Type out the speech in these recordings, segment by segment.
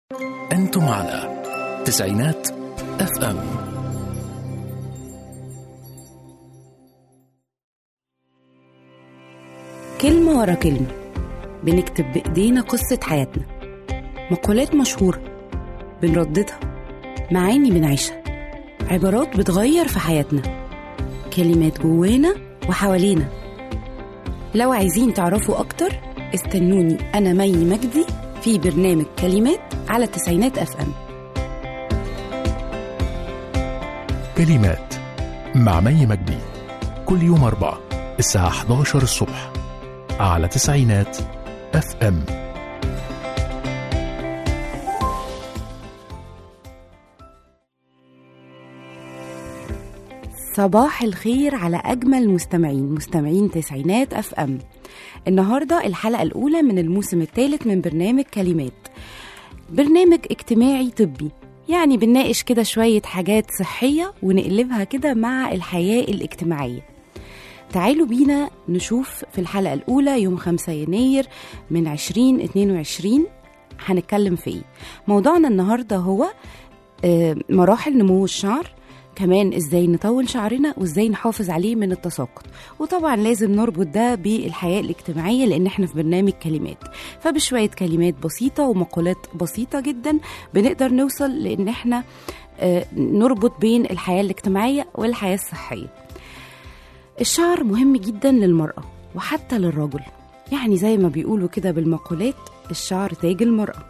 أنتم على تسعينات اف ام كلمة ورا كلمة بنكتب بإيدينا قصة حياتنا مقولات مشهورة بنرددها معاني بنعيشها عبارات بتغير في حياتنا كلمات جوانا وحوالينا لو عايزين تعرفوا أكتر استنوني أنا مي مجدي في برنامج كلمات على تسعينات أف أم كلمات مع مي مجدي كل يوم أربعة الساعة 11 الصبح على تسعينات اف ام صباح الخير على أجمل مستمعين مستمعين تسعينات أف أم النهاردة الحلقة الأولى من الموسم الثالث من برنامج كلمات برنامج اجتماعي طبي يعني بنناقش كده شوية حاجات صحية ونقلبها كده مع الحياة الاجتماعية تعالوا بينا نشوف في الحلقة الأولى يوم 5 يناير من 2022 هنتكلم في ايه موضوعنا النهاردة هو آه، مراحل نمو الشعر كمان ازاي نطول شعرنا وازاي نحافظ عليه من التساقط وطبعا لازم نربط ده بالحياة الاجتماعية لان احنا في برنامج كلمات فبشوية كلمات بسيطة ومقولات بسيطة جدا بنقدر نوصل لان احنا آه، نربط بين الحياة الاجتماعية والحياة الصحية الشعر مهم جدا للمرأة وحتى للرجل يعني زي ما بيقولوا كده بالمقولات الشعر تاج المرأة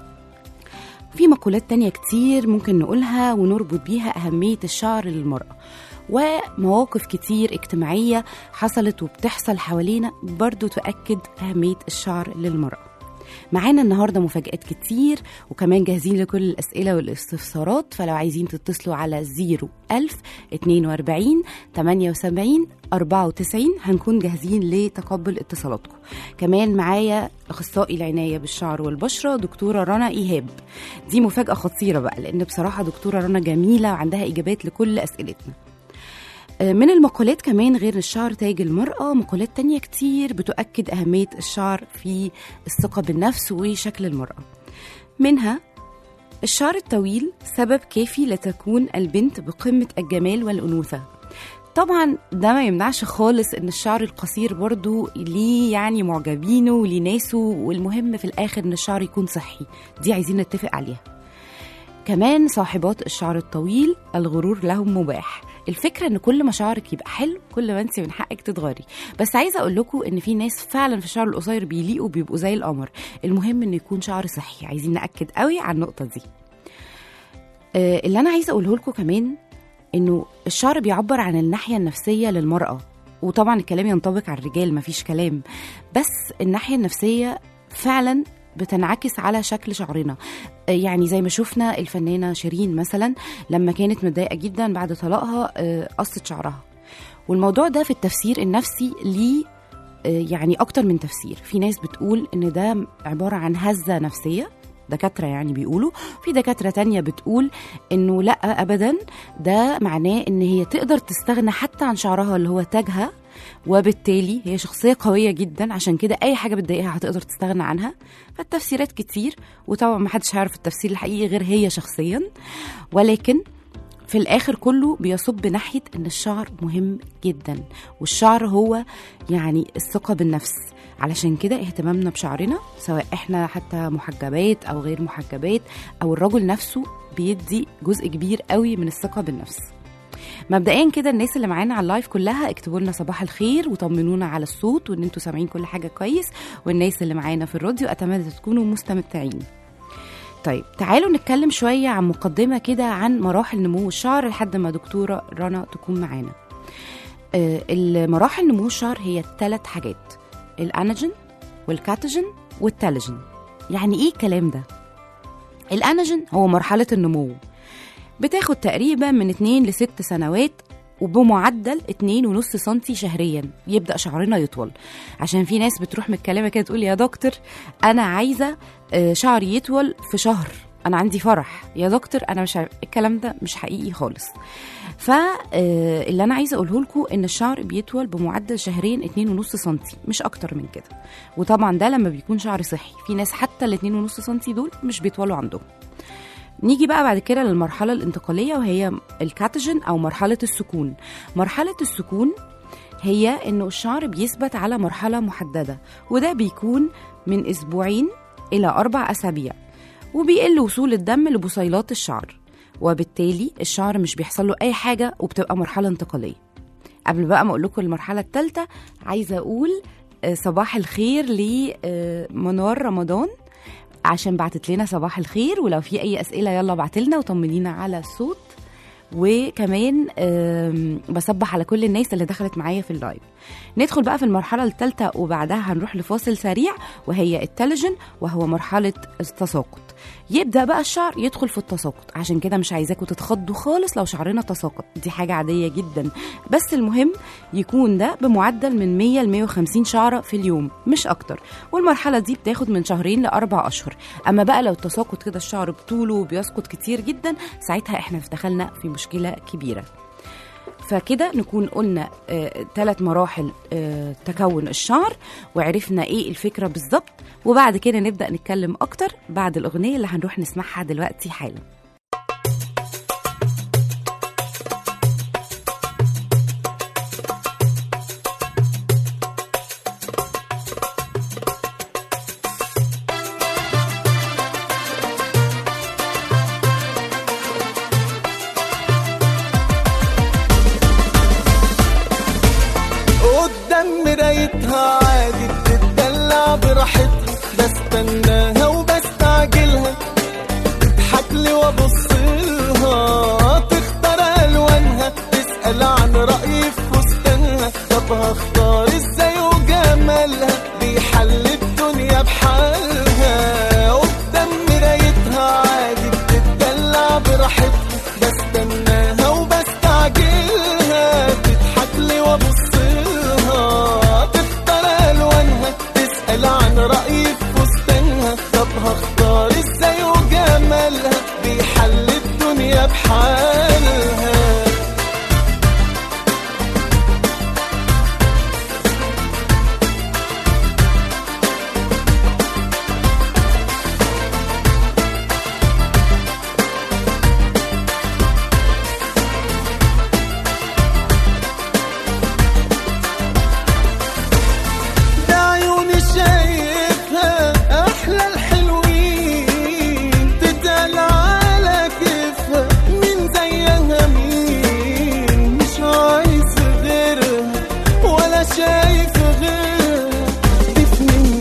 في مقولات تانية كتير ممكن نقولها ونربط بيها أهمية الشعر للمرأة ومواقف كتير اجتماعية حصلت وبتحصل حوالينا برضو تؤكد أهمية الشعر للمرأة معانا النهارده مفاجآت كتير وكمان جاهزين لكل الأسئلة والاستفسارات فلو عايزين تتصلوا على 01000 42 78 94 هنكون جاهزين لتقبل اتصالاتكم كمان معايا أخصائي العناية بالشعر والبشرة دكتورة رنا إيهاب دي مفاجأة خطيرة بقى لأن بصراحة دكتورة رنا جميلة وعندها إجابات لكل أسئلتنا من المقولات كمان غير الشعر تاج المرأة مقولات تانية كتير بتؤكد أهمية الشعر في الثقة بالنفس وشكل المرأة منها الشعر الطويل سبب كافي لتكون البنت بقمة الجمال والأنوثة طبعا ده ما يمنعش خالص ان الشعر القصير برضو ليه يعني معجبينه وليه ناسه والمهم في الاخر ان الشعر يكون صحي دي عايزين نتفق عليها كمان صاحبات الشعر الطويل الغرور لهم مباح الفكرة ان كل ما شعرك يبقى حلو كل ما انت من حقك تتغيري بس عايزة اقول لكم ان في ناس فعلا في الشعر القصير بيليقوا بيبقوا زي القمر المهم انه يكون شعر صحي عايزين نأكد قوي على النقطة دي آه، اللي انا عايزة اقوله لكم كمان انه الشعر بيعبر عن الناحية النفسية للمرأة وطبعا الكلام ينطبق على الرجال مفيش كلام بس الناحية النفسية فعلا بتنعكس على شكل شعرنا آه، يعني زي ما شفنا الفنانة شيرين مثلا لما كانت متضايقة جدا بعد طلاقها آه، قصت شعرها والموضوع ده في التفسير النفسي ليه آه، يعني أكتر من تفسير في ناس بتقول إن ده عبارة عن هزة نفسية دكاترة يعني بيقولوا في دكاترة تانية بتقول إنه لأ أبدا ده معناه إن هي تقدر تستغنى حتى عن شعرها اللي هو تاجها وبالتالي هي شخصية قوية جدا عشان كده أي حاجة بتضايقها هتقدر تستغنى عنها فالتفسيرات كتير وطبعا محدش هيعرف التفسير الحقيقي غير هي شخصيا ولكن في الآخر كله بيصب ناحية إن الشعر مهم جدا والشعر هو يعني الثقة بالنفس علشان كده اهتمامنا بشعرنا سواء احنا حتى محجبات او غير محجبات او الرجل نفسه بيدي جزء كبير قوي من الثقة بالنفس مبدئيا كده الناس اللي معانا على اللايف كلها اكتبوا لنا صباح الخير وطمنونا على الصوت وان انتوا سامعين كل حاجه كويس والناس اللي معانا في الراديو اتمنى تكونوا مستمتعين طيب تعالوا نتكلم شويه عن مقدمه كده عن مراحل نمو الشعر لحد ما دكتوره رنا تكون معانا آه، المراحل نمو الشعر هي ثلاث حاجات الاناجين والكاتاجين والتالجين يعني ايه الكلام ده الاناجين هو مرحله النمو بتاخد تقريبا من 2 ل 6 سنوات وبمعدل 2.5 سنتي شهريا يبدا شعرنا يطول عشان في ناس بتروح متكلمه كده تقول يا دكتور انا عايزه آه، شعري يطول في شهر انا عندي فرح يا دكتور انا مش عارف الكلام ده مش حقيقي خالص فاللي انا عايزه اقوله لكم ان الشعر بيطول بمعدل شهريا 2.5 سم مش اكتر من كده وطبعا ده لما بيكون شعر صحي في ناس حتى ال 2.5 سم دول مش بيطولوا عندهم نيجي بقى بعد كده للمرحلة الانتقالية وهي الكاتجن أو مرحلة السكون مرحلة السكون هي إنه الشعر بيثبت على مرحلة محددة وده بيكون من أسبوعين إلى أربع أسابيع وبيقل وصول الدم لبصيلات الشعر وبالتالي الشعر مش بيحصل له أي حاجة وبتبقى مرحلة انتقالية قبل بقى ما أقول لكم المرحلة الثالثة عايزة أقول آه، صباح الخير لمنار رمضان عشان بعتت لنا صباح الخير ولو في اي اسئله يلا بعتلنا وطمنينا على الصوت وكمان آم، بصبح على كل الناس اللي دخلت معايا في اللايف ندخل بقى في المرحله الثالثه وبعدها هنروح لفاصل سريع وهي التلجن وهو مرحله التساقط يبدا بقى الشعر يدخل في التساقط عشان كده مش عايزاكم تتخضوا خالص لو شعرنا تساقط دي حاجه عاديه جدا بس المهم يكون ده بمعدل من 100 ل 150 شعره في اليوم مش اكتر والمرحله دي بتاخد من شهرين لاربع اشهر اما بقى لو التساقط كده الشعر بطوله وبيسقط كتير جدا ساعتها احنا دخلنا في مشكله كبيره فكده نكون قلنا ثلاث مراحل آه، تكون الشعر وعرفنا ايه الفكره بالظبط وبعد كده نبدا نتكلم اكتر بعد الاغنيه اللي هنروح نسمعها دلوقتي حالا قدام مرايتها عادي بتدلع براحتها بستناها وبستعجلها تضحك لي وابص لها تختار الوانها تسال عن رايي في فستانها طب هختار ازاي وجمالها بيحل الدنيا بحالها قدام مرايتها عادي بتدلع براحتها بستناها وبستعجلها تضحك لي وابص لها تختار الوانها تسال عن رايي في فستانها طب هختار ازاي وجمالها بيحل الدنيا بحالها ده عيوني شايفها احلى الحلوين تتقال على كيفها مين زيها مين مش عايز غيرها ولا شايف غيرها دي في من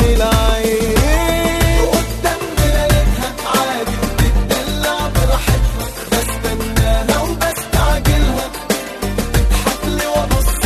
العين قدام مرايتها عادي بتدلع براحتها بستناها وبستعجلها تضحك لي وابص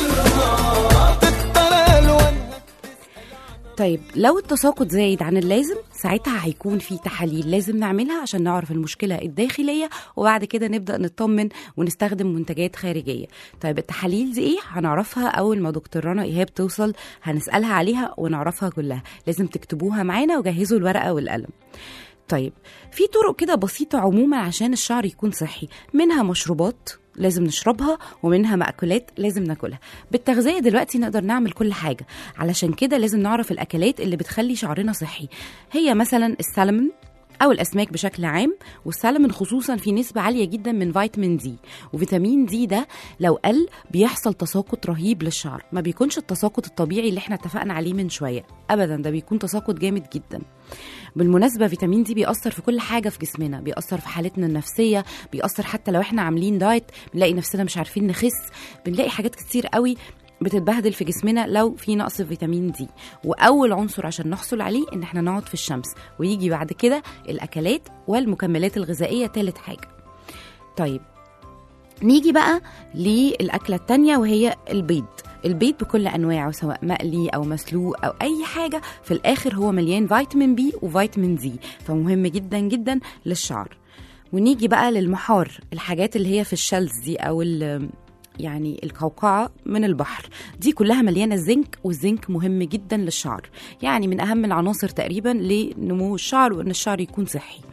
لها تختار الوانها طيب لو التساقط زايد عن اللازم ساعتها هيكون في تحاليل لازم نعملها عشان نعرف المشكلة الداخلية وبعد كده نبدأ نطمن ونستخدم منتجات خارجية طيب التحاليل دي ايه هنعرفها أول ما دكتور رنا إيهاب توصل هنسألها عليها ونعرفها كلها لازم تكتبوها معانا وجهزوا الورقة والقلم طيب في طرق كده بسيطة عموما عشان الشعر يكون صحي منها مشروبات لازم نشربها ومنها مأكولات لازم ناكلها بالتغذية دلوقتي نقدر نعمل كل حاجة علشان كده لازم نعرف الأكلات اللي بتخلي شعرنا صحي هي مثلا السلمون أو الأسماك بشكل عام والسلمون خصوصا في نسبة عالية جدا من فيتامين دي وفيتامين دي ده لو قل بيحصل تساقط رهيب للشعر ما بيكونش التساقط الطبيعي اللي احنا اتفقنا عليه من شوية أبدا ده بيكون تساقط جامد جدا بالمناسبة فيتامين دي بيأثر في كل حاجة في جسمنا بيأثر في حالتنا النفسية بيأثر حتى لو احنا عاملين دايت بنلاقي نفسنا مش عارفين نخس بنلاقي حاجات كتير قوي بتتبهدل في جسمنا لو في نقص في فيتامين دي واول عنصر عشان نحصل عليه ان احنا نقعد في الشمس ويجي بعد كده الاكلات والمكملات الغذائيه تالت حاجه طيب نيجي بقى للأكلة التانية وهي البيض البيض بكل أنواعه سواء مقلي أو مسلوق أو أي حاجة في الآخر هو مليان فيتامين بي وفيتامين دي فمهم جدا جدا للشعر ونيجي بقى للمحار الحاجات اللي هي في الشلز دي أو ال- يعني القوقعة من البحر دي كلها مليانة زنك والزنك مهم جدا للشعر يعني من أهم العناصر تقريبا لنمو الشعر وإن الشعر يكون صحي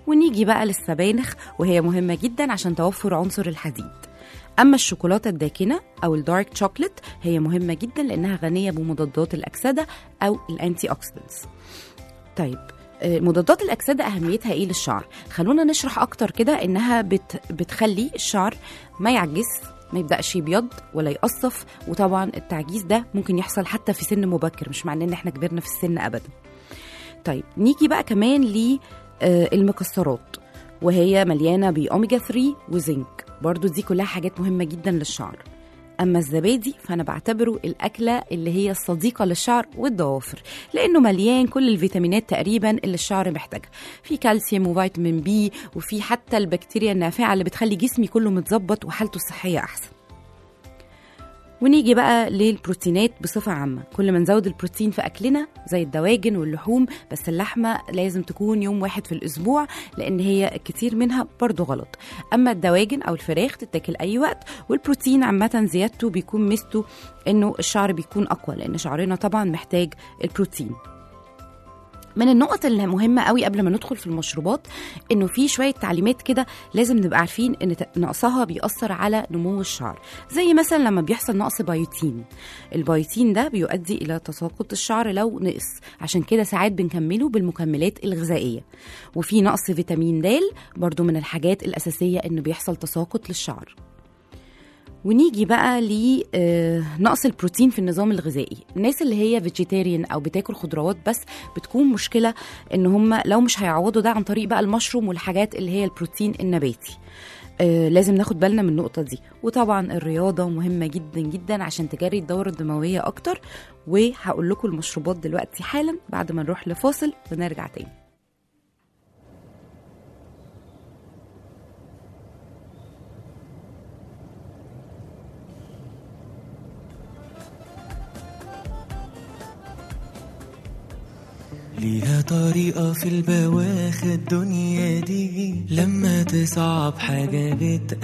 ونيجي بقى للسبانخ وهي مهمة جدا عشان توفر عنصر الحديد أما الشوكولاتة الداكنة أو الدارك شوكليت هي مهمة جدا لأنها غنية بمضادات الأكسدة أو الأنتي أوكسيدنتس طيب آه، مضادات الأكسدة أهميتها إيه للشعر؟ خلونا نشرح أكتر كده إنها بت بتخلي الشعر ما يعجز ما يبدأش يبيض ولا يقصف وطبعا التعجيز ده ممكن يحصل حتى في سن مبكر مش معناه إن إحنا كبرنا في السن أبدا طيب نيجي بقى كمان للمكسرات وهي مليانة بأوميجا 3 وزنك برضو دي كلها حاجات مهمة جدا للشعر أما الزبادي فأنا بعتبره الأكلة اللي هي الصديقة للشعر والضوافر لأنه مليان كل الفيتامينات تقريبا اللي الشعر محتاجها في كالسيوم وفيتامين بي وفي حتى البكتيريا النافعة اللي بتخلي جسمي كله متظبط وحالته الصحية أحسن ونيجي بقى للبروتينات بصفة عامة كل ما نزود البروتين في أكلنا زي الدواجن واللحوم بس اللحمة لازم تكون يوم واحد في الأسبوع لأن هي الكتير منها برضو غلط أما الدواجن أو الفراخ تتاكل أي وقت والبروتين عامة زيادته بيكون ميزته إنه الشعر بيكون أقوى لأن شعرنا طبعا محتاج البروتين من النقط اللي مهمة قوي قبل ما ندخل في المشروبات انه في شوية تعليمات كده لازم نبقى عارفين ان ت- نقصها بيأثر على نمو الشعر زي مثلا لما بيحصل نقص بايوتين البايوتين ده بيؤدي الى تساقط الشعر لو نقص عشان كده ساعات بنكمله بالمكملات الغذائية وفي نقص فيتامين د برضو من الحاجات الأساسية انه بيحصل تساقط للشعر ونيجي بقى لنقص البروتين في النظام الغذائي الناس اللي هي فيجيتيريان او بتاكل خضروات بس بتكون مشكله ان هم لو مش هيعوضوا ده عن طريق بقى المشروم والحاجات اللي هي البروتين النباتي آه لازم ناخد بالنا من النقطة دي وطبعا الرياضة مهمة جدا جدا عشان تجري الدورة الدموية أكتر وهقول لكم المشروبات دلوقتي حالا بعد ما نروح لفاصل ونرجع تاني ليها طريقة في البواخ الدنيا دي لما تصعب حاجة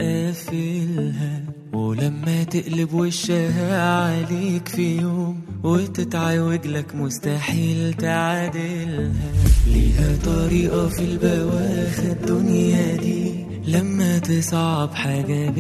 بتقفلها ولما تقلب وشها عليك في يوم وتتعوج لك مستحيل تعادلها ليها طريقة في البواخ الدنيا دي لما تصعب حاجة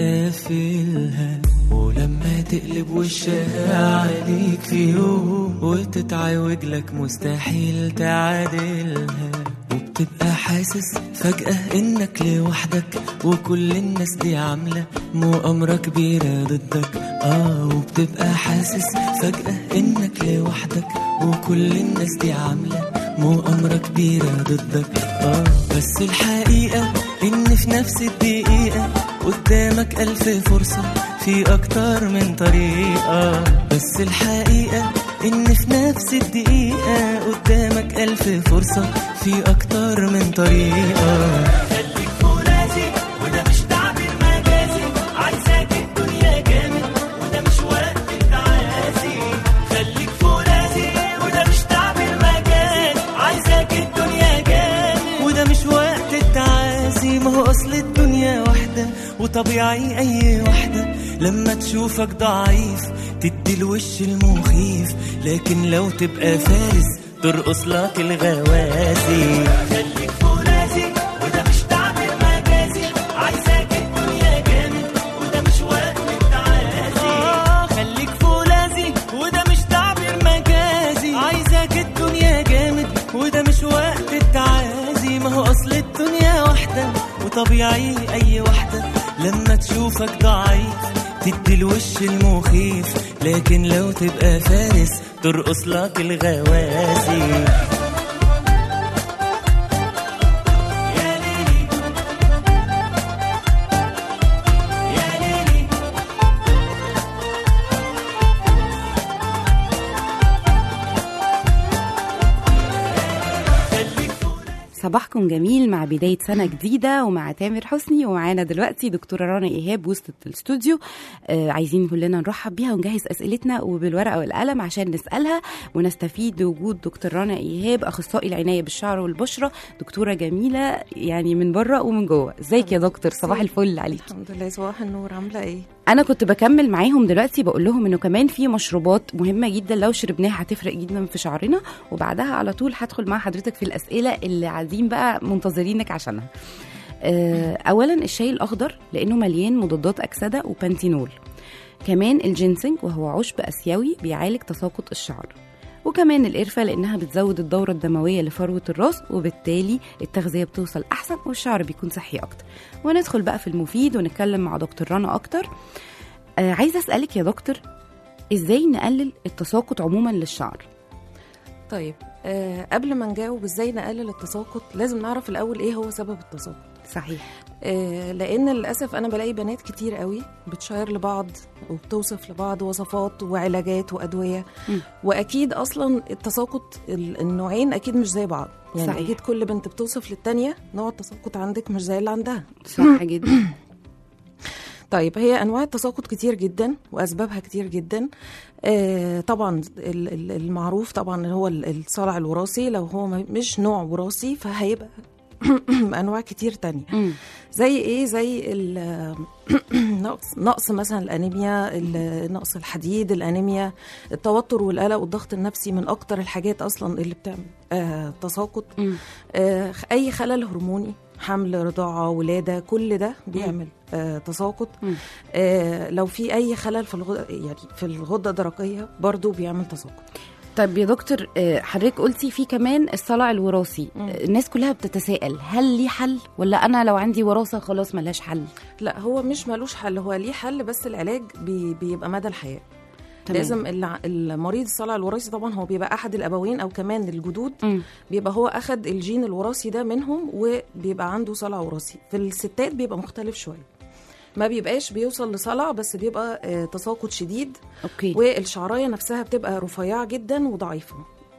بتقفلها ولما تقلب وشها عليك في يوم وتتعوج لك مستحيل تعادلها وبتبقى حاسس فجأة انك لوحدك وكل الناس دي عاملة مؤامرة كبيرة ضدك اه وبتبقى حاسس فجأة انك لوحدك وكل الناس دي عاملة مؤامرة كبيرة ضدك اه بس الحقيقة ان في نفس الدقيقة قدامك ألف فرصة في أكتر من طريقة بس الحقيقة إن في نفس الدقيقة قدامك ألف فرصة في أكتر من طريقة خليك فرازي وده مش تعبير مجازي عايزاك الدنيا جامد وده مش وقت التعازي خليك فرازي وده مش تعبير مجازي عايزاك الدنيا جامد وده مش وقت التعازي ما هو أصل الدنيا واحدة وطبيعي أي واحدة لما تشوفك ضعيف تدي الوش المخيف لكن لو تبقى فارس ترقص لك الغوازي خليك فرازي وده مش تعبير مجازي عايزاك الدنيا جامد وده مش وقت التعازي آه خليك فولاذي وده مش تعبير مجازي عايزاك الدنيا جامد وده مش وقت التعازي ما هو اصل الدنيا واحدة وطبيعي اي واحدة لما تشوفك ضعيف تدي الوش المخيف لكن لو تبقى فارس ترقص لك الغوازي يا ليلي يا ليلي صباحكم جميل مع بداية سنة جديدة ومع تامر حسني ومعانا دلوقتي دكتورة رنا إيهاب وسط الاستوديو آه عايزين كلنا نرحب بيها ونجهز أسئلتنا وبالورقة والقلم عشان نسألها ونستفيد بوجود دكتور رنا إيهاب أخصائي العناية بالشعر والبشرة دكتورة جميلة يعني من بره ومن جوه ازيك يا دكتور صباح الفل عليك الحمد لله صباح النور عامله ايه انا كنت بكمل معاهم دلوقتي بقول لهم انه كمان في مشروبات مهمه جدا لو شربناها هتفرق جدا في شعرنا وبعدها على طول هدخل مع حضرتك في الاسئله اللي عايزين بقى منتظرينك عشانها آه، اولا الشاي الاخضر لانه مليان مضادات اكسده وبانتينول كمان الجينسينج وهو عشب اسيوي بيعالج تساقط الشعر وكمان القرفة لأنها بتزود الدورة الدموية لفروة الراس وبالتالي التغذية بتوصل أحسن والشعر بيكون صحي أكتر وندخل بقى في المفيد ونتكلم مع دكتور رنا أكتر آه عايزة أسألك يا دكتور إزاي نقلل التساقط عموما للشعر طيب آه قبل ما نجاوب ازاي نقلل التساقط لازم نعرف الاول ايه هو سبب التساقط صحيح آه لان للاسف انا بلاقي بنات كتير قوي بتشاير لبعض وبتوصف لبعض وصفات وعلاجات وادويه مم. واكيد اصلا التساقط ال- النوعين اكيد مش زي بعض يعني صحيح. صحيح. اكيد كل بنت بتوصف للتانيه نوع التساقط عندك مش زي اللي عندها صح جدا طيب هي انواع التساقط كتير جدا واسبابها كتير جدا آه طبعا ال- ال- المعروف طبعا هو ال- الصلع الوراثي لو هو م- مش نوع وراثي فهيبقى انواع كتير تانية مم. زي ايه زي ال- نقص نقص مثلا الانيميا ال- نقص الحديد الانيميا التوتر والقلق والضغط النفسي من اكتر الحاجات اصلا اللي بتعمل آه تساقط مم. آه، اي خلل هرموني حمل رضاعه ولاده كل ده بيعمل آه تساقط مم. آه لو في اي خلل في الغدة يعني في الغده الدرقيه برضو بيعمل تساقط طيب يا دكتور آه، حضرتك قلتي في كمان الصلع الوراثي مم. آه، الناس كلها بتتساءل هل ليه حل ولا انا لو عندي وراثه خلاص ملهاش حل لا هو مش ملوش حل هو ليه حل بس العلاج بي بيبقى مدى الحياه تمام. لازم الع- المريض الصلع الوراثي طبعا هو بيبقى احد الابوين او كمان الجدود مم. بيبقى هو اخد الجين الوراثي ده منهم وبيبقى عنده صلع وراثي في الستات بيبقى مختلف شويه ما بيبقاش بيوصل لصلع بس بيبقى آه، تساقط شديد اوكي والشعرايه نفسها بتبقى رفيعه جدا وضعيفه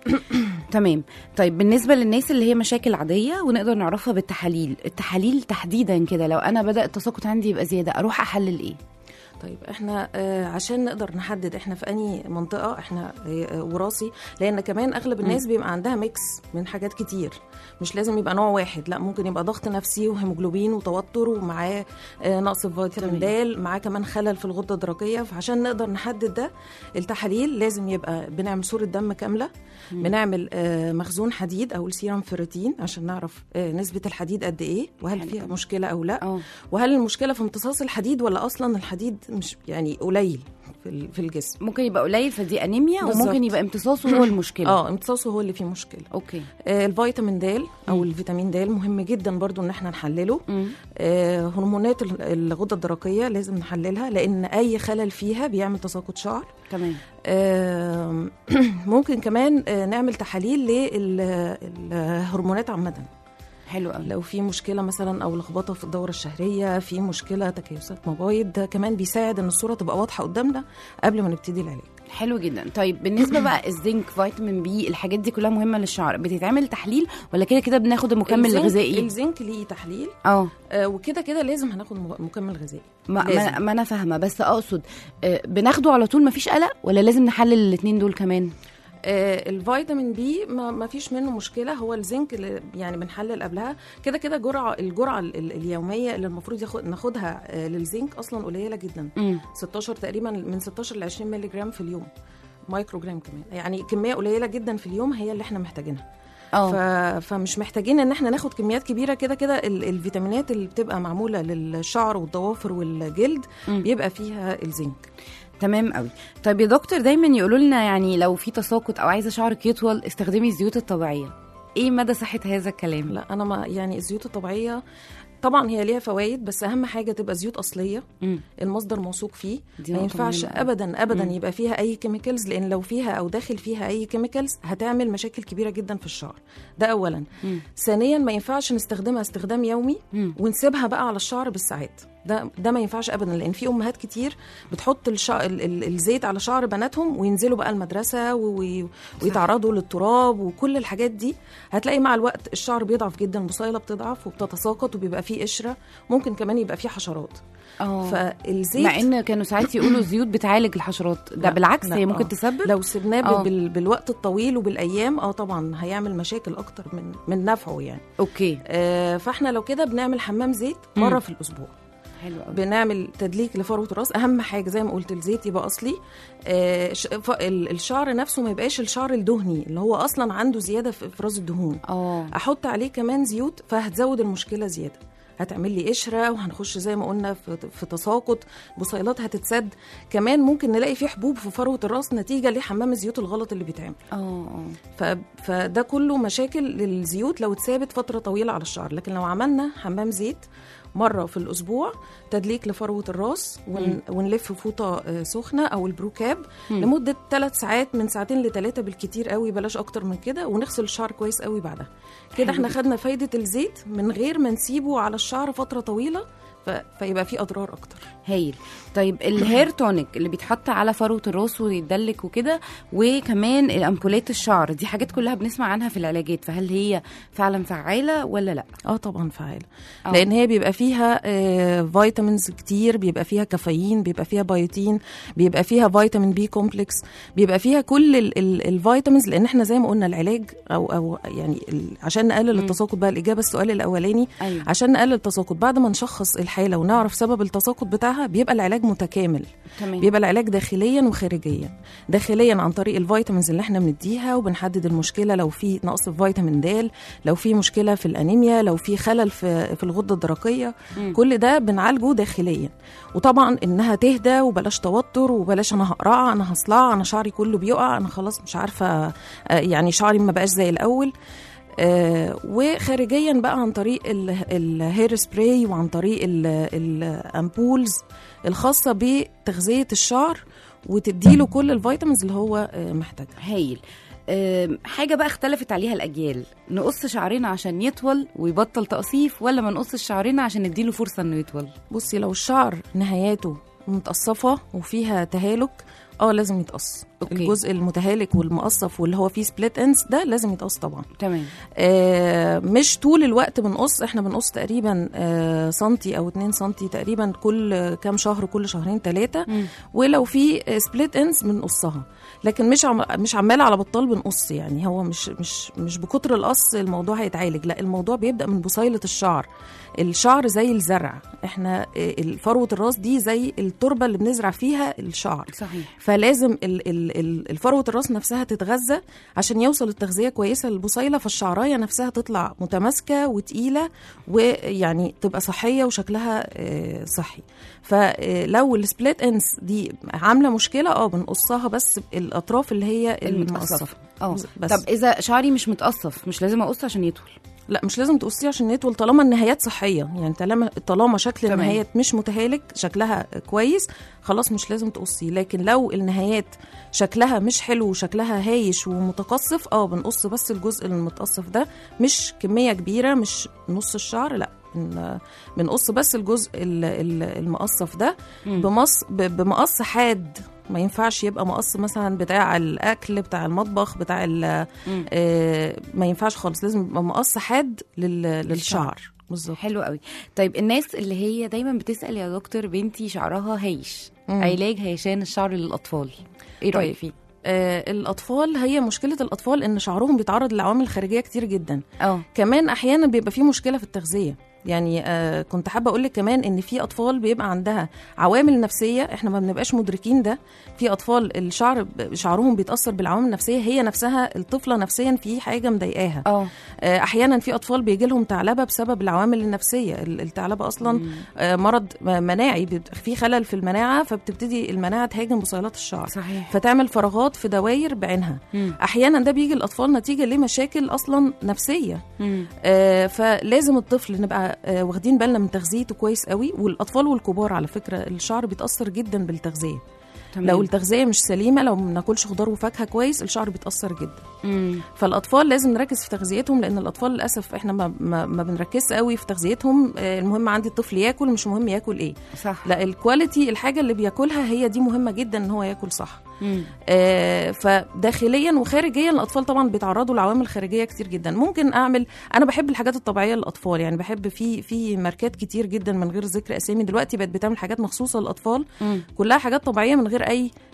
تمام طيب بالنسبه للناس اللي هي مشاكل عاديه ونقدر نعرفها بالتحاليل التحاليل تحديدا كده لو انا بدا التساقط عندي يبقى زياده اروح احلل ايه طيب احنا آه عشان نقدر نحدد احنا في انهي منطقه احنا آه وراثي لان كمان اغلب الناس بيبقى عندها ميكس من حاجات كتير مش لازم يبقى نوع واحد لا ممكن يبقى ضغط نفسي وهيموجلوبين وتوتر ومعاه آه نقص في فيتامين د معاه كمان خلل في الغده الدرقيه فعشان نقدر نحدد ده التحاليل لازم يبقى بنعمل صوره دم كامله بنعمل آه مخزون حديد او السيرم فيرتين عشان نعرف آه نسبه الحديد قد ايه وهل حلو فيها أوي. مشكله او لا اه وهل المشكله في امتصاص الحديد ولا اصلا الحديد مش يعني قليل في ال- في الجسم ممكن يبقى قليل فدي انيميا بالظبط. وممكن يبقى امتصاصه هو المشكله اه امتصاصه هو اللي فيه مشكله اوكي آه الفيتامين د او الفيتامين د مهم جدا برضو ان احنا نحلله مم. آه هرمونات ال- الغده الدرقيه لازم نحللها لان اي خلل فيها بيعمل تساقط شعر تمام آه ممكن كمان آه نعمل تحاليل للهرمونات عامه حلو قوي لو في مشكله مثلا او لخبطه في الدوره الشهريه في مشكله تكيسات مبايض ده كمان بيساعد ان الصوره تبقى واضحه قدامنا قبل ما نبتدي العلاج حلو جدا طيب بالنسبه بقى الزنك فيتامين بي الحاجات دي كلها مهمه للشعر بتتعمل تحليل ولا كده كده بناخد المكمل الزنك- الغذائي الزنك ليه تحليل اه آه وكده كده لازم هناخد م- مكمل غذائي ما, ما, لازم. ما انا فاهمه بس اقصد آه، بناخده على طول مفيش قلق ولا لازم نحلل الاثنين دول كمان آه الفيتامين بي ما, ما فيش منه مشكله هو الزنك اللي يعني بنحلل قبلها كده كده جرعه الجرعه ال- ال- اليوميه اللي المفروض ياخد ناخدها آه للزنك اصلا قليله جدا امم 16 تقريبا من 16 ل 20 مللي جرام في اليوم مايكرو جرام كمان يعني كميه قليله جدا في اليوم هي اللي احنا محتاجينها ف... اه فمش محتاجين ان احنا ناخد كميات كبيره كده كده ال- الفيتامينات اللي بتبقى معموله للشعر والضوافر والجلد مم. بيبقى فيها الزنك تمام قوي طيب يا دكتور دايما يقولوا لنا يعني لو في تساقط او عايزه شعرك يطول استخدمي الزيوت الطبيعيه ايه مدى صحه هذا الكلام لا انا ما يعني الزيوت الطبيعيه طبعا هي ليها فوائد بس اهم حاجه تبقى زيوت اصليه امم المصدر موثوق فيه دي ما نقطة ينفعش مهمة أوي. ابدا ابدا مم. يبقى فيها اي كيميكالز لان لو فيها او داخل فيها اي كيميكالز هتعمل مشاكل كبيره جدا في الشعر ده اولا مم. ثانيا ما ينفعش نستخدمها استخدام يومي مم. ونسيبها بقى على الشعر بالساعات ده ده ما ينفعش ابدا لان في امهات كتير بتحط الشع... ال... ال... الزيت على شعر بناتهم وينزلوا بقى المدرسه و... و- ويتعرضوا للتراب وكل الحاجات دي هتلاقي مع الوقت الشعر بيضعف جدا البصيله بتضعف وبتتساقط وبيبقى فيه قشره ممكن كمان يبقى فيه حشرات اه فالزيت مع ان كانوا ساعات يقولوا الزيوت بتعالج الحشرات ده لا، بالعكس لا، هي ممكن آه. تسبب لو سيبناه آه. بال... بالوقت الطويل وبالايام اه طبعا هيعمل مشاكل اكتر من من نفعه يعني اوكي آه فاحنا لو كده بنعمل حمام زيت مره مم. في الاسبوع حلو قوي بنعمل تدليك لفروه الراس اهم حاجه زي ما قلت الزيت يبقى اصلي آه، ش- ف- ال- الشعر نفسه ما يبقاش الشعر الدهني اللي هو اصلا عنده زياده في افراز الدهون اه احط عليه كمان زيوت فهتزود المشكله زياده هتعمل لي قشره وهنخش زي ما قلنا في, في تساقط بصيلات هتتسد كمان ممكن نلاقي فيه حبوب في فروه الراس نتيجه لحمام الزيوت الغلط اللي بيتعمل اه اه ف... فده كله مشاكل للزيوت لو اتثابت فتره طويله على الشعر لكن لو عملنا حمام زيت مره في الاسبوع تدليك لفروه الراس ون... ونلف فوطه آه، سخنه او البروكاب مم. لمده ثلاث ساعات من ساعتين لثلاثه بالكتير قوي بلاش اكتر من كده ونغسل الشعر كويس قوي بعدها كده حلو احنا جدا. خدنا فايده الزيت من غير ما نسيبه على الشعر فتره طويله ف... فيبقى فيه اضرار اكتر هايل طيب الهير تونيك اللي بيتحط على فروه الراس ويتدلك وكده وكمان الامبولات الشعر دي حاجات كلها بنسمع عنها في العلاجات فهل هي فعلا فعاله ولا لا اه طبعا فعاله آه. لان هي بيبقى فيها آه فيتامينز كتير بيبقى فيها كافيين بيبقى فيها بايوتين بيبقى فيها فيتامين بي كومبلكس بيبقى فيها كل ال- ال- الفيتامينز لان احنا زي ما قلنا العلاج او او يعني ال- عشان نقلل التساقط بقى الاجابه السؤال الاولاني ايوه عشان نقلل التساقط بعد ما نشخص الحاله ونعرف سبب التساقط بتاعها بيبقى العلاج متكامل تمام بيبقى العلاج داخليا وخارجيا داخليا عن طريق الفيتامينز اللي احنا بنديها وبنحدد المشكله لو في نقص في فيتامين د لو في مشكله في الانيميا لو في خلل في في الغده الدرقيه مم. كل ده بنعالجه داخليا وطبعا انها تهدى وبلاش توتر وبلاش انا هقرع انا هصلع انا شعري كله بيقع انا خلاص مش عارفه آه، يعني شعري ما بقاش زي الاول آه وخارجيا بقى عن طريق ال- الهير سبراي وعن طريق ال- الامبولز الخاصه بتغذيه الشعر وتديله كل الفيتامينز اللي هو آه، محتاجها هايل أم، حاجة بقى اختلفت عليها الأجيال نقص شعرنا عشان يطول ويبطل تقصيف ولا ما نقصش شعرنا عشان نديله فرصة انه يطول بصي لو الشعر نهاياته متقصفه وفيها تهالك اه لازم يتقص أوكي. الجزء المتهالك والمقصف واللي هو فيه سبليت اندز ده لازم يتقص طبعا تمام آه، مش طول الوقت بنقص احنا بنقص تقريبا آه، سنتي او 2 سنتي تقريبا كل كام شهر كل شهرين ثلاثه مم. ولو في سبليت اندز بنقصها لكن مش عم مش عمال على بطال بنقص يعني هو مش مش مش بكتر القص الموضوع هيتعالج لا الموضوع بيبدا من بصيله الشعر الشعر زي الزرع احنا آه، فروه الراس دي زي التربه اللي بنزرع فيها الشعر صحيح فلازم ال- ال- ال- الفروه الراس نفسها تتغذى عشان يوصل التغذيه كويسه للبصيله فالشعرايه نفسها تطلع متماسكه وتقيله ويعني تبقى صحيه وشكلها آه، صحي فلو السبليت انس دي عامله مشكله اه بنقصها بس الاطراف اللي هي المقصفه المتقصف اه بس طب إذا شعري مش متقصف مش لازم أقص عشان يطول لا مش لازم تقصيه عشان يطول طالما النهايات صحيه يعني طالما طالما شكل تمام. النهايات مش متهالك شكلها كويس خلاص مش لازم تقصيه لكن لو النهايات شكلها مش حلو وشكلها هايش ومتقصف اه بنقص بس الجزء المتقصف ده مش كميه كبيره مش نص الشعر لا بن- بنقص بس الجزء ال- ال- المقصف ده مم. بمص ب- بمقص حاد ما ينفعش يبقى مقص مثلا بتاع الاكل بتاع المطبخ بتاع ال- مم. آه، ما ينفعش خالص لازم يبقى مقص حاد لل... للشعر بالظبط حلو قوي طيب الناس اللي هي دايما بتسأل يا دكتور بنتي شعرها هايش مم. علاج هيشان الشعر للأطفال ايه طيب. رأيك فيه؟ آه الاطفال هي مشكله الاطفال ان شعرهم بيتعرض للعوامل خارجيه كتير جدا اه كمان احيانا بيبقى فيه مشكله في التغذيه يعني آه كنت حابه اقول لك كمان ان في اطفال بيبقى عندها عوامل نفسيه احنا ما بنبقاش مدركين ده في اطفال الشعر ب- شعرهم بيتاثر بالعوامل النفسيه هي نفسها الطفله نفسيا في حاجه مضايقاها اه آه، احيانا في اطفال بيجي لهم ثعلبه بسبب العوامل النفسيه ال- الثعلبه اصلا آه، مرض م- مناعي بيبقى في خلل في المناعه فبتبتدي المناعه تهاجم بصيلات الشعر صحيح فتعمل فراغات في دواير بعينها مم. احيانا ده بيجي الاطفال نتيجه لمشاكل اصلا نفسيه مم. آه، فلازم الطفل نبقى آه، واخدين بالنا من تغذيته كويس قوي والاطفال والكبار على فكره الشعر بيتاثر جدا بالتغذيه تمام. لو التغذيه مش سليمه لو ما بناكلش خضار وفاكهه كويس الشعر بيتاثر جدا مم. فالاطفال لازم نركز في تغذيتهم لان الاطفال للاسف احنا ما, ما, ما بنركزش قوي في تغذيتهم آه، المهم عندي الطفل ياكل مش مهم ياكل ايه صح لا الكواليتي الحاجه اللي بياكلها هي دي مهمه جدا ان هو ياكل صح مم. آه، فداخليا وخارجيا الاطفال طبعا بيتعرضوا لعوامل خارجيه كتير جدا ممكن اعمل انا بحب الحاجات الطبيعيه للاطفال يعني بحب في في ماركات كتير جدا من غير ذكر اسامي دلوقتي بقت بتعمل حاجات مخصوصه للاطفال مم. كلها حاجات طبيعيه من غير اي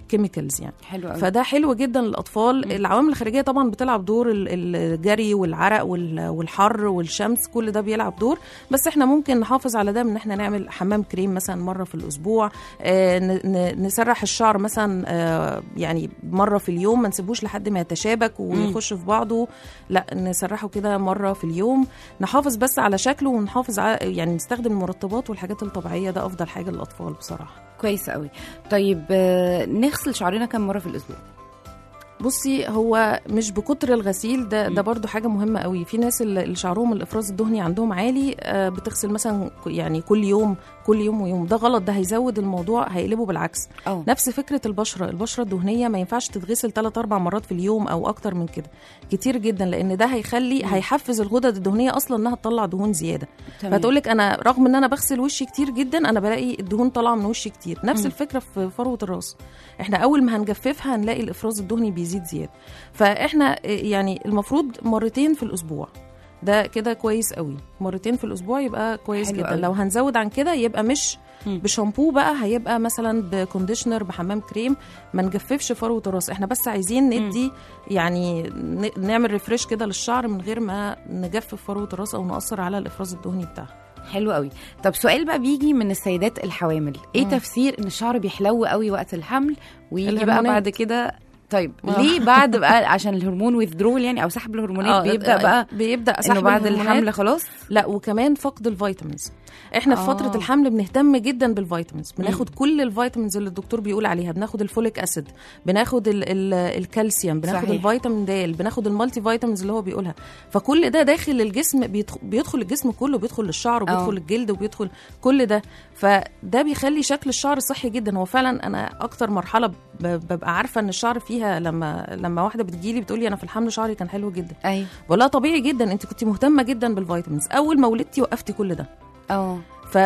كيميكالز يعني حلو قوي فده حلو جدا للاطفال العوامل الخارجيه طبعا بتلعب دور ال- الجري والعرق وال- والحر والشمس كل ده بيلعب دور بس احنا ممكن نحافظ على ده من ان احنا نعمل حمام كريم مثلا مره في الاسبوع آه، ن- ن- نسرح الشعر مثلا آه، يعني مره في اليوم ما نسيبوش لحد ما يتشابك ويخش في بعضه لا نسرحه كده مره في اليوم نحافظ بس على شكله ونحافظ على يعني نستخدم المرطبات والحاجات الطبيعيه ده افضل حاجه للاطفال بصراحه كويس قوي طيب آه، نغسل شعرنا كم مره في الاسبوع بصي هو مش بكتر الغسيل ده ده برضو حاجه مهمه قوي في ناس اللي اللي شعرهم الافراز الدهني عندهم عالي آه، بتغسل مثلا ك- يعني كل يوم كل يوم ويوم ده غلط ده هيزود الموضوع هيقلبه بالعكس اه نفس فكره البشره البشره الدهنيه ما ينفعش تتغسل 3 4 مرات في اليوم او اكتر من كده كتير جدا لان ده هيخلي هيحفز الغدد الدهنيه اصلا انها تطلع دهون زياده تمام. فتقول لك انا رغم ان انا بغسل وشي كتير جدا انا بلاقي الدهون طالعه من وشي كتير نفس الفكره في فروه الراس احنا اول ما هنجففها هنلاقي الافراز الدهني بيزيد زياده فاحنا إيه، يعني المفروض مرتين في الاسبوع ده كده كويس قوي مرتين في الاسبوع يبقى كويس حلو جدا قوي. لو هنزود عن كده يبقى مش مم. بشامبو بقى هيبقى مثلا بكونديشنر بحمام كريم ما نجففش فروه الراس احنا بس عايزين ندي يعني ن- نعمل ريفريش كده للشعر من غير ما نجفف فروه الراس او ناثر على الافراز الدهني بتاعها حلو قوي طب سؤال بقى بيجي من السيدات الحوامل ايه مم. تفسير ان الشعر بيحلو قوي وقت الحمل ويجي بقى الهرمونات. بعد كده طيب آه. ليه بعد بقى عشان الهرمون ويذرول يعني او سحب الهرمونات بيبدا بقى بيبدا انه سحب بعد الهرمونات. الحمل خلاص لا وكمان فقد الفيتامينز احنا في آه. فتره الحمل بنهتم جدا بالفيتامينز بناخد كل الفيتامينز اللي الدكتور بيقول عليها بناخد الفوليك اسيد بناخد ال ال الكالسيوم بناخد صحيح. الفيتامين د بناخد المالتي فيتامينز اللي هو بيقولها فكل ده داخل الجسم بيدخل, بيدخل الجسم كله بيدخل للشعر آه. وبيدخل الجلد وبيدخل كل ده فده بيخلي شكل الشعر صحي جدا هو فعلا انا اكتر مرحله ب- ببقى عارفه ان الشعر فيها لما لما واحده بتجيلي بتقولي انا في الحمل شعري كان حلو جدا ايوه بقول لها طبيعي جدا انت كنت مهتمه جدا بالفيتامينز اول ما ولدتي وقفتي كل ده اه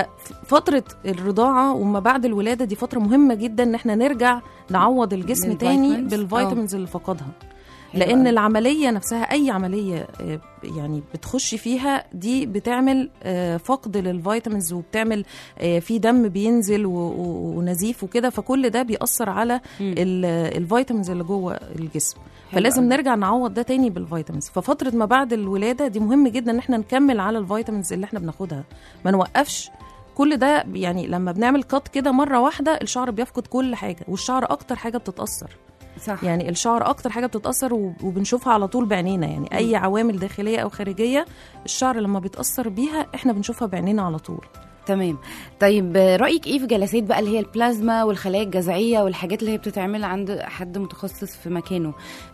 ففتره الرضاعه وما بعد الولاده دي فتره مهمه جدا ان احنا نرجع نعوض الجسم تاني بالفيتامينز؟ بالفيتامينز اللي فقدها حلو لان قوي. العمليه نفسها اي عمليه آه، يعني بتخش فيها دي بتعمل آه، فقد للفيتامينز وبتعمل آه، في دم بينزل و- و- ونزيف وكده فكل ده بيأثر على مم. ال- الفيتامينز اللي جوه الجسم حلو فلازم قوي. نرجع نعوض ده تاني بالفيتامينز ففتره ما بعد الولاده دي مهم جدا ان احنا نكمل على الفيتامينز اللي احنا بناخدها ما نوقفش كل ده يعني لما بنعمل قط كده مره واحده الشعر بيفقد كل حاجه والشعر اكتر حاجه بتتاثر صح يعني الشعر اكتر حاجه بتتاثر و- وبنشوفها على طول بعينينا يعني اي عوامل داخليه او خارجيه الشعر لما بيتاثر بيها احنا بنشوفها بعينينا على طول تمام طيب آه، رايك ايه في جلسات بقى اللي هي البلازما والخلايا الجذعيه والحاجات اللي هي بتتعمل عند حد متخصص في مكانه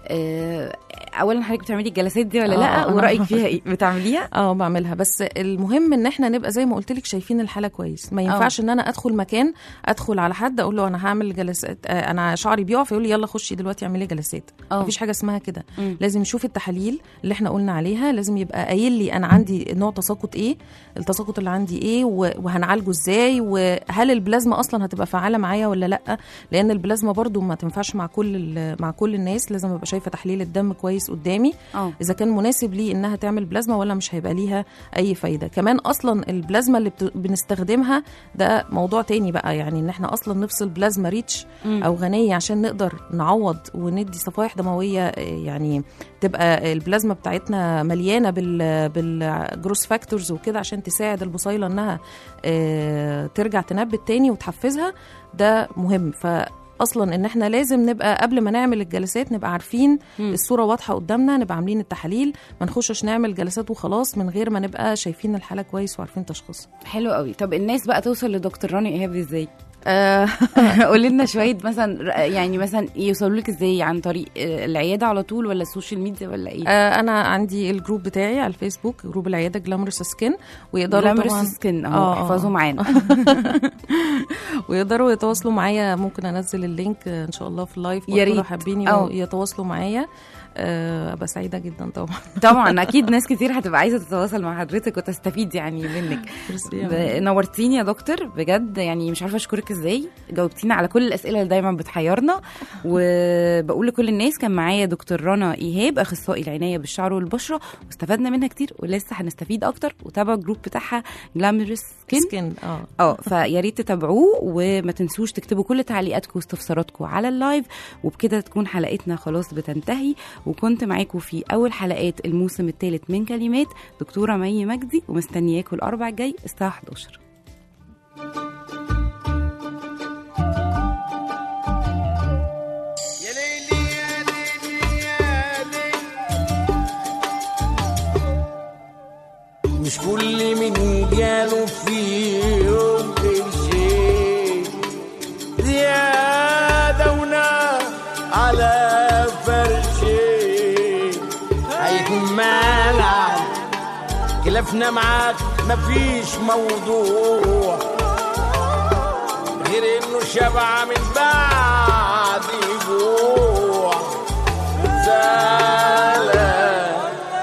آه، اولا حضرتك بتعملي الجلسات دي ولا آه، لا أنا- ورايك فيها ايه بتعمليها اه بعملها بس المهم ان احنا نبقى زي ما قلت لك شايفين الحاله كويس ما ينفعش ان انا ادخل مكان ادخل على حد اقول له انا هعمل جلسات آه انا شعري بيقع فيقول لي يلا خشي دلوقتي اعملي جلسات اه. مفيش حاجه اسمها كده مم. لازم يشوف التحاليل اللي احنا قلنا عليها لازم يبقى قايل لي انا عندي نوع تساقط ايه التساقط اللي عندي ايه و- وهنعالجه ازاي وهل البلازما اصلا هتبقى فعاله معايا ولا لا لان البلازما برضو ما تنفعش مع كل ال- مع كل الناس لازم ابقى شايفه تحليل الدم كويس قدامي اه اذا كان مناسب لي انها تعمل بلازما ولا مش هيبقى ليها اي فايده كمان اصلا البلازما اللي بت- بنستخدمها ده موضوع تاني بقى يعني ان احنا اصلا نفصل بلازما ريتش مم. او غنيه عشان نقدر نعوض وندي صفائح دمويه آه، يعني تبقى البلازما بتاعتنا مليانه بال بالجروس فاكتورز وكده عشان تساعد البصيله انها آه، ترجع تنبت تاني وتحفزها ده مهم ف اصلا ان احنا لازم نبقى قبل ما نعمل الجلسات نبقى عارفين مم. الصوره واضحه قدامنا نبقى عاملين التحاليل ما نخشش نعمل جلسات وخلاص من غير ما نبقى شايفين الحاله كويس وعارفين تشخيصها حلو قوي طب الناس بقى توصل لدكتور راني ايهاب ازاي آه قولي لنا شويه مثلا يعني مثلا يوصلوا لك ازاي عن طريق آه، العياده على طول ولا السوشيال ميديا ولا ايه آه انا عندي الجروب بتاعي على الفيسبوك جروب العياده جلامرس سكين ويقدروا جلامرس طبعا سكين آه، اهو آه. احفظوا معانا ويقدروا يتواصلوا معايا ممكن انزل اللينك ان شاء الله في اللايف يا برضه لو ريت. حابين أو. يتواصلوا معايا آه، ابقى سعيده جدا طبعا طبعا اكيد ناس كتير هتبقى عايزه تتواصل مع حضرتك وتستفيد يعني منك ب- نورتيني يا دكتور بجد يعني مش عارفه اشكرك ازاي جاوبتينا على كل الاسئله اللي دايما بتحيرنا وبقول لكل الناس كان معايا دكتور رنا ايهاب اخصائي العنايه بالشعر والبشره واستفدنا منها كتير ولسه هنستفيد اكتر وتابعوا الجروب بتاعها جلامرس سكين سكين اه اه فيا ريت تتابعوه وما تنسوش تكتبوا كل تعليقاتكم واستفساراتكم على اللايف وبكده تكون حلقتنا خلاص بتنتهي وكنت معاكم في اول حلقات الموسم الثالث من كلمات دكتوره مي مجدي ومستنياكم الاربع الجاي الساعه 11 يا ليلي يا ليلي يا ليلي مش كل من جاله في يوم قرشين زيادة ونار على فرشين هيكون مالع خلافنا معاك مفيش موضوع غير انه شبع من بعد جوع زعلان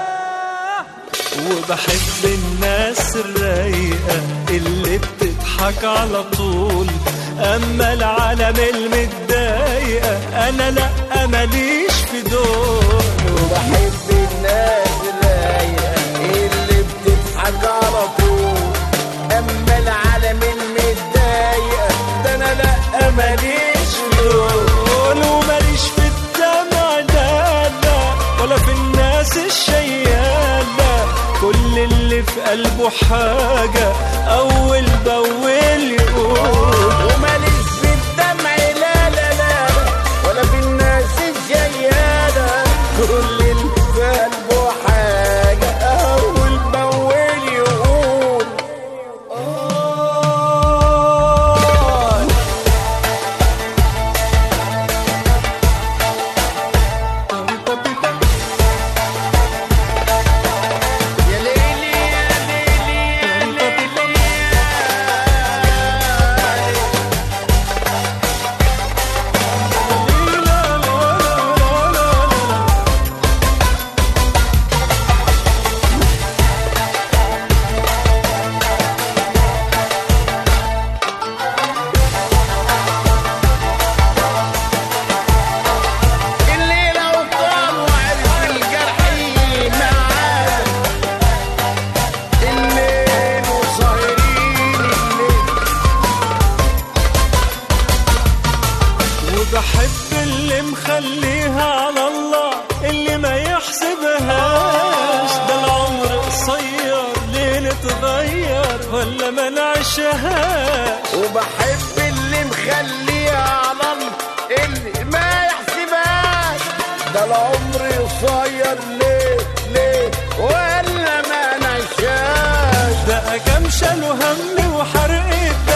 وبحب الناس الرايقة اللي بتضحك على طول أما العالم المتضايقة أنا لأ ماليش في دول وبحب الناس الرايقة اللي بتضحك على طول اما العالم المتضايقة ده انا لا ماليش دول وماليش في الدمع لا لا ولا في الناس الشيالة كل اللي في قلبه حاجة أول بأول يقول وماليش في الدمع لا لا لا ولا في الناس الجيالة كل اللي في قلبه حاجة أول بأول يقول آه يا ليلي يا ليلي يا ليلي يا ليلي الليلة وطال وعرف الجرح معانا الليل وصايرين الليل وبحب اللي مخليها على الله اللي ما يحسبهاش ده العمر قصير ليه نتغير ولا ما نعيشهاش وبحب اللي مخليها على الله اللي ما يحسبهاش ده العمر قصير ليه ليه ولا ما نعيشهاش بقى كام شالوا هم وحرق